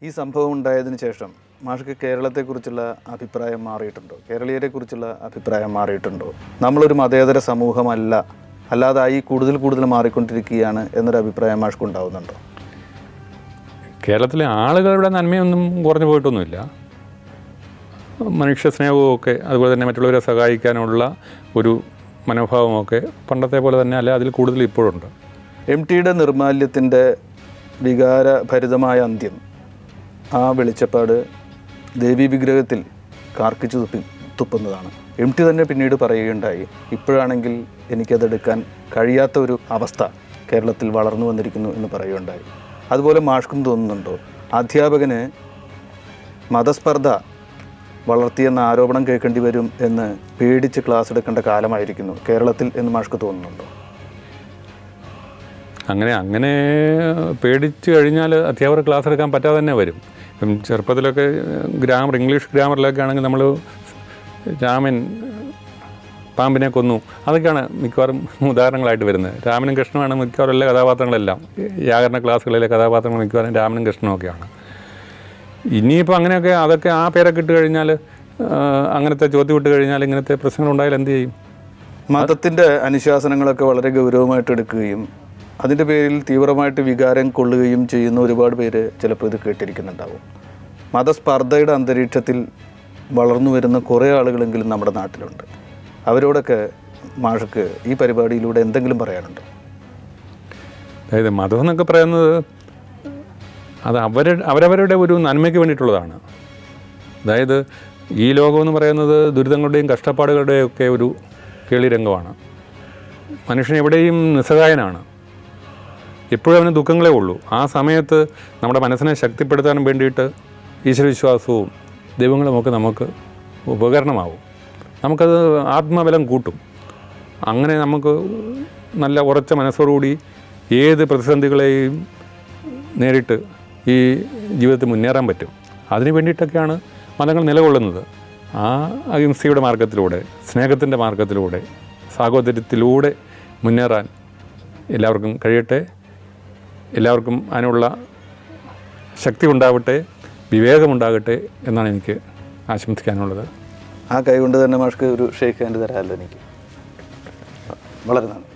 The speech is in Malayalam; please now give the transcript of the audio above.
ഈ സംഭവം ഉണ്ടായതിനു ശേഷം മാഷ്ക്ക് കേരളത്തെക്കുറിച്ചുള്ള അഭിപ്രായം മാറിയിട്ടുണ്ടോ കേരളീയരെക്കുറിച്ചുള്ള അഭിപ്രായം മാറിയിട്ടുണ്ടോ നമ്മളൊരു മതേതര സമൂഹമല്ല അല്ലാതായി കൂടുതൽ കൂടുതൽ മാറിക്കൊണ്ടിരിക്കുകയാണ് എന്നൊരു അഭിപ്രായം മാഷ്ക്ക് ഉണ്ടാവുന്നുണ്ടോ കേരളത്തിലെ ആളുകളുടെ നന്മയൊന്നും കുറഞ്ഞു പോയിട്ടൊന്നുമില്ല മനുഷ്യ സ്നേഹവും ഒക്കെ അതുപോലെ തന്നെ മറ്റുള്ളവരെ സഹായിക്കാനുള്ള ഒരു മനോഭാവമൊക്കെ പണ്ടത്തെ പോലെ തന്നെ അല്ല അതിൽ കൂടുതൽ ഇപ്പോഴുണ്ട് എം ടിയുടെ നിർമാല്യത്തിൻ്റെ വികാരഭരിതമായ അന്ത്യം ആ വെളിച്ചപ്പാട് ദേവി വിഗ്രഹത്തിൽ കാർക്കിച്ചു തുപ്പി തുപ്പുന്നതാണ് എം ടി തന്നെ പിന്നീട് പറയുകയുണ്ടായി ഇപ്പോഴാണെങ്കിൽ എനിക്കതെടുക്കാൻ കഴിയാത്ത ഒരു അവസ്ഥ കേരളത്തിൽ വളർന്നു വന്നിരിക്കുന്നു എന്ന് പറയുകയുണ്ടായി അതുപോലെ മാഷ്ക്കും തോന്നുന്നുണ്ടോ അധ്യാപകന് മതസ്പർദ്ധ വളർത്തിയെന്ന ആരോപണം കേൾക്കേണ്ടി വരും എന്ന് പേടിച്ച് ക്ലാസ് എടുക്കേണ്ട കാലമായിരിക്കുന്നു കേരളത്തിൽ എന്ന് മാഷ്ക്ക് തോന്നുന്നുണ്ടോ അങ്ങനെ അങ്ങനെ പേടിച്ച് കഴിഞ്ഞാൽ അധ്യാപകർ ക്ലാസ് എടുക്കാൻ പറ്റാതെ തന്നെ വരും ഇപ്പം ചെറുപ്പത്തിലൊക്കെ ഗ്രാമർ ഇംഗ്ലീഷ് ഗ്രാമറിലൊക്കെ ആണെങ്കിൽ നമ്മൾ രാമൻ പാമ്പിനെ കൊന്നു അതൊക്കെയാണ് മിക്കവാറും ഉദാഹരണങ്ങളായിട്ട് വരുന്നത് രാമനും കൃഷ്ണനുമാണ് മിക്കവാറും എല്ലാ കഥാപാത്രങ്ങളെല്ലാം വ്യാകരണ ക്ലാസ്സുകളിലെ കഥാപാത്രങ്ങൾ മിക്കവാറും രാമനും കൃഷ്ണനും ഒക്കെയാണ് ഇനിയിപ്പോൾ അങ്ങനെയൊക്കെ അതൊക്കെ ആ പേരൊക്കെ ഇട്ട് കഴിഞ്ഞാൽ ആ, അങ്ങനത്തെ ചോദ്യം ഇട്ട് കഴിഞ്ഞാൽ ഇങ്ങനത്തെ പ്രശ്നങ്ങൾ ഉണ്ടായാൽ എന്ത് ചെയ്യും മതത്തിൻ്റെ അനുശാസനങ്ങളൊക്കെ വളരെ ഗൗരവമായിട്ട് എടുക്കുകയും അതിൻ്റെ പേരിൽ തീവ്രമായിട്ട് വികാരം കൊള്ളുകയും ചെയ്യുന്ന ഒരുപാട് പേര് ചിലപ്പോൾ ഇത് കേട്ടിരിക്കുന്നുണ്ടാവും മതസ്പർദ്ധയുടെ അന്തരീക്ഷത്തിൽ വളർന്നു വരുന്ന കുറേ ആളുകളെങ്കിലും നമ്മുടെ നാട്ടിലുണ്ട് അവരോടൊക്കെ മാഷക്ക് ഈ പരിപാടിയിലൂടെ എന്തെങ്കിലും പറയാനുണ്ടോ അതായത് മതം എന്നൊക്കെ പറയുന്നത് അത് അവർ അവരവരുടെ ഒരു നന്മയ്ക്ക് വേണ്ടിയിട്ടുള്ളതാണ് അതായത് ഈ ലോകം എന്ന് പറയുന്നത് ദുരിതങ്ങളുടെയും കഷ്ടപ്പാടുകളുടെയും ഒക്കെ ഒരു കേളിരംഗമാണ് മനുഷ്യൻ എവിടെയും നിസ്സഹായനാണ് എപ്പോഴും അവന് ദുഃഖങ്ങളേ ഉള്ളൂ ആ സമയത്ത് നമ്മുടെ മനസ്സിനെ ശക്തിപ്പെടുത്താൻ വേണ്ടിയിട്ട് ഈശ്വരവിശ്വാസവും ദൈവങ്ങളുമൊക്കെ നമുക്ക് ഉപകരണമാവും നമുക്കത് ആത്മബലം കൂട്ടും അങ്ങനെ നമുക്ക് നല്ല ഉറച്ച മനസ്സോടുകൂടി ഏത് പ്രതിസന്ധികളെയും നേരിട്ട് ഈ ജീവിതത്തിൽ മുന്നേറാൻ പറ്റും അതിന് വേണ്ടിയിട്ടൊക്കെയാണ് മതങ്ങൾ നിലകൊള്ളുന്നത് ആ അഹിംസയുടെ മാർഗത്തിലൂടെ സ്നേഹത്തിൻ്റെ മാർഗത്തിലൂടെ സാഹോദര്യത്തിലൂടെ മുന്നേറാൻ എല്ലാവർക്കും കഴിയട്ടെ എല്ലാവർക്കും അതിനുള്ള ശക്തി ഉണ്ടാവട്ടെ വിവേകമുണ്ടാകട്ടെ എന്നാണ് എനിക്ക് ആശംസിക്കാനുള്ളത് ആ കൈ കൊണ്ട് തന്നെ മാഷ്ക്ക് ഒരു ഷേക്ക് ഹാൻഡ് തരാമല്ലോ എനിക്ക് വളരെ നന്ദി